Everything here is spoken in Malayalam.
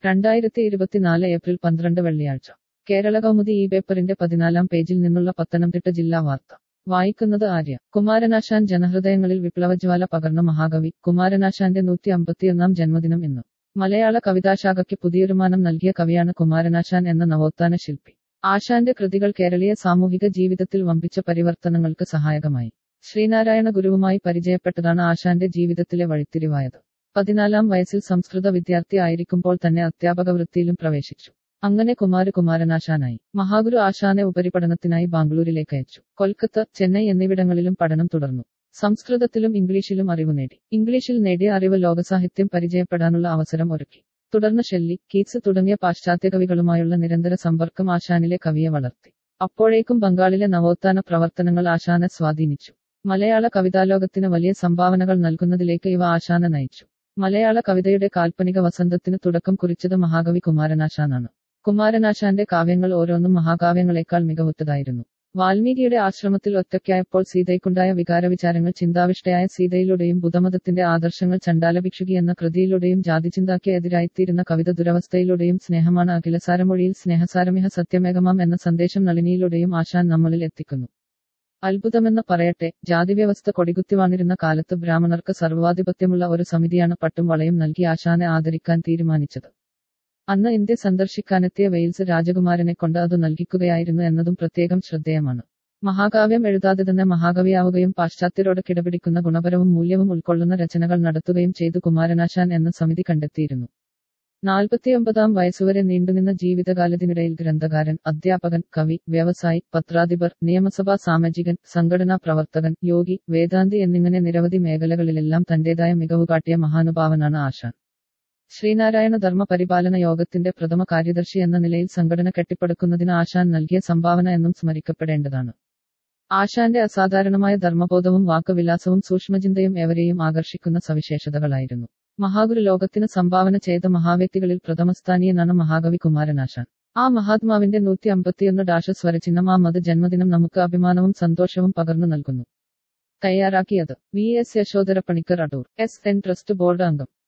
രണ്ടായിരത്തി ഇരുപത്തിനാല് ഏപ്രിൽ പന്ത്രണ്ട് വെള്ളിയാഴ്ച കേരള കൗമുദി ഈ പേപ്പറിന്റെ പതിനാലാം പേജിൽ നിന്നുള്ള പത്തനംതിട്ട ജില്ലാ വാർത്ത വായിക്കുന്നത് ആര്യ കുമാരനാശാൻ ജനഹൃദയങ്ങളിൽ വിപ്ലവജ്വാല പകർന്ന മഹാകവി കുമാരനാശാന്റെ നൂറ്റി അമ്പത്തിയൊന്നാം ജന്മദിനം ഇന്ന് മലയാള കവിതാശാഖയ്ക്ക് പുതിയൊരു മാനം നൽകിയ കവിയാണ് കുമാരനാശാൻ എന്ന നവോത്ഥാന ശില്പി ആശാന്റെ കൃതികൾ കേരളീയ സാമൂഹിക ജീവിതത്തിൽ വമ്പിച്ച പരിവർത്തനങ്ങൾക്ക് സഹായകമായി ശ്രീനാരായണ ഗുരുവുമായി പരിചയപ്പെട്ടതാണ് ആശാന്റെ ജീവിതത്തിലെ വഴിത്തിരിവായത് പതിനാലാം വയസ്സിൽ സംസ്കൃത വിദ്യാർത്ഥി ആയിരിക്കുമ്പോൾ തന്നെ അധ്യാപക വൃത്തിയിലും പ്രവേശിച്ചു അങ്ങനെ കുമാര കുമാരനാശാനായി മഹാഗുരു ആശാനെ ഉപരിപഠനത്തിനായി ബാംഗ്ലൂരിലേക്ക് അയച്ചു കൊൽക്കത്ത ചെന്നൈ എന്നിവിടങ്ങളിലും പഠനം തുടർന്നു സംസ്കൃതത്തിലും ഇംഗ്ലീഷിലും അറിവ് നേടി ഇംഗ്ലീഷിൽ നേടിയ അറിവ് ലോകസാഹിത്യം പരിചയപ്പെടാനുള്ള അവസരം ഒരുക്കി തുടർന്ന് ഷെല്ലി കീറ്റ്സ് തുടങ്ങിയ പാശ്ചാത്യ കവികളുമായുള്ള നിരന്തര സമ്പർക്കം ആശാനിലെ കവിയെ വളർത്തി അപ്പോഴേക്കും ബംഗാളിലെ നവോത്ഥാന പ്രവർത്തനങ്ങൾ ആശാനെ സ്വാധീനിച്ചു മലയാള കവിതാലോകത്തിന് വലിയ സംഭാവനകൾ നൽകുന്നതിലേക്ക് ഇവ ആശാനെ നയിച്ചു മലയാള കവിതയുടെ കാൽപ്പനിക വസന്തത്തിന് തുടക്കം കുറിച്ചത് മഹാകവി കുമാരനാശാനാണ് കുമാരനാശാന്റെ കാവ്യങ്ങൾ ഓരോന്നും മഹാകാവ്യങ്ങളെക്കാൾ മികവുറ്റതായിരുന്നു വാൽമീകിയുടെ ആശ്രമത്തിൽ ഒറ്റയ്ക്കായപ്പോൾ സീതയ്ക്കുണ്ടായ വികാരവിചാരങ്ങൾ ചിന്താവിഷ്ടയായ സീതയിലൂടെയും ബുദ്ധമതത്തിന്റെ ആദർശങ്ങൾ ചണ്ടാലഭിക്ഷുകി എന്ന കൃതിയിലൂടെയും ജാതിചിന്താക്ക് എതിരായിത്തീരുന്ന കവിത ദുരവസ്ഥയിലൂടെയും സ്നേഹമാണ് അഖിലസാരമൊഴിയിൽ സ്നേഹസാരമിഹ സത്യമേകമാം എന്ന സന്ദേശം നളിനിയിലൂടെയും ആശാൻ നമ്മളിൽ എത്തിക്കുന്നു അത്ഭുതമെന്ന് പറയട്ടെ ജാതിവ്യവസ്ഥ കൊടികുത്തിവാണിരുന്ന കാലത്ത് ബ്രാഹ്മണർക്ക് സർവാധിപത്യമുള്ള ഒരു സമിതിയാണ് പട്ടും വളയും നൽകി ആശാനെ ആദരിക്കാൻ തീരുമാനിച്ചത് അന്ന് ഇന്ത്യ സന്ദർശിക്കാനെത്തിയ വെയിൽസ് രാജകുമാരനെ കൊണ്ട് അത് നൽകിക്കുകയായിരുന്നു എന്നതും പ്രത്യേകം ശ്രദ്ധേയമാണ് മഹാകാവ്യം എഴുതാതെ തന്നെ മഹാകവിയാവുകയും പാശ്ചാത്യരോട് കിടപിടിക്കുന്ന ഗുണപരവും മൂല്യവും ഉൾക്കൊള്ളുന്ന രചനകൾ നടത്തുകയും ചെയ്തു കുമാരനാശാൻ എന്ന സമിതി കണ്ടെത്തിയിരുന്നു നാൽപ്പത്തിയൊമ്പതാം വയസ്സുവരെ നീണ്ടുനിന്ന ജീവിതകാലത്തിനിടയിൽ ഗ്രന്ഥകാരൻ അധ്യാപകൻ കവി വ്യവസായി പത്രാധിപർ നിയമസഭാ സാമാജികൻ സംഘടനാ പ്രവർത്തകൻ യോഗി വേദാന്തി എന്നിങ്ങനെ നിരവധി മേഖലകളിലെല്ലാം തന്റേതായ മികവ് കാട്ടിയ മഹാനുഭാവനാണ് ആശാൻ ശ്രീനാരായണ ധർമ്മ പരിപാലന യോഗത്തിന്റെ പ്രഥമ കാര്യദർശി എന്ന നിലയിൽ സംഘടന കെട്ടിപ്പടുക്കുന്നതിന് ആശാൻ നൽകിയ സംഭാവന എന്നും സ്മരിക്കപ്പെടേണ്ടതാണ് ആശാന്റെ അസാധാരണമായ ധർമ്മബോധവും വാക്കുവിലാസവും സൂക്ഷ്മചിന്തയും എവരെയും ആകർഷിക്കുന്ന സവിശേഷതകളായിരുന്നു മഹാഗുരു ലോകത്തിന് സംഭാവന ചെയ്ത മഹാവ്യക്തികളിൽ പ്രഥമസ്ഥാനീയനാണ് മഹാകവി കുമാരനാശാൻ ആ മഹാത്മാവിന്റെ നൂറ്റി അമ്പത്തിയൊന്ന് ഡാഷ സ്വരചിഹ്നം ആ മത ജന്മദിനം നമുക്ക് അഭിമാനവും സന്തോഷവും പകർന്നു നൽകുന്നു തയ്യാറാക്കിയത് V S Yashodhara Panicker Adoor S N trust board അംഗം